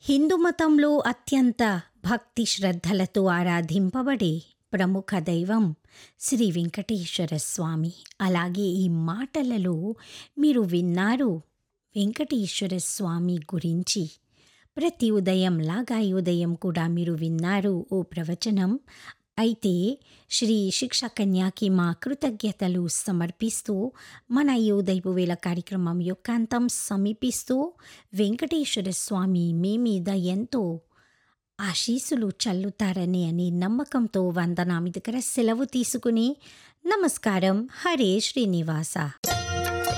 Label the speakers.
Speaker 1: హిందూ మతంలో అత్యంత భక్తి శ్రద్ధలతో ఆరాధింపబడే ప్రముఖ దైవం శ్రీ వెంకటేశ్వర స్వామి అలాగే ఈ మాటలలో మీరు విన్నారు వెంకటేశ్వర స్వామి గురించి ప్రతి ఉదయం లాగా ఈ ఉదయం కూడా మీరు విన్నారు ఓ ప్రవచనం అయితే శ్రీ శిక్ష కన్యాకి మా కృతజ్ఞతలు సమర్పిస్తూ మన ఈ ఉదయపు వేళ కార్యక్రమం యొక్క అంతం సమీపిస్తూ వెంకటేశ్వర స్వామి మీ మీద ఎంతో ఆశీస్సులు చల్లుతారని అని నమ్మకంతో వందనామి దగ్గర సెలవు తీసుకుని నమస్కారం హరే శ్రీనివాస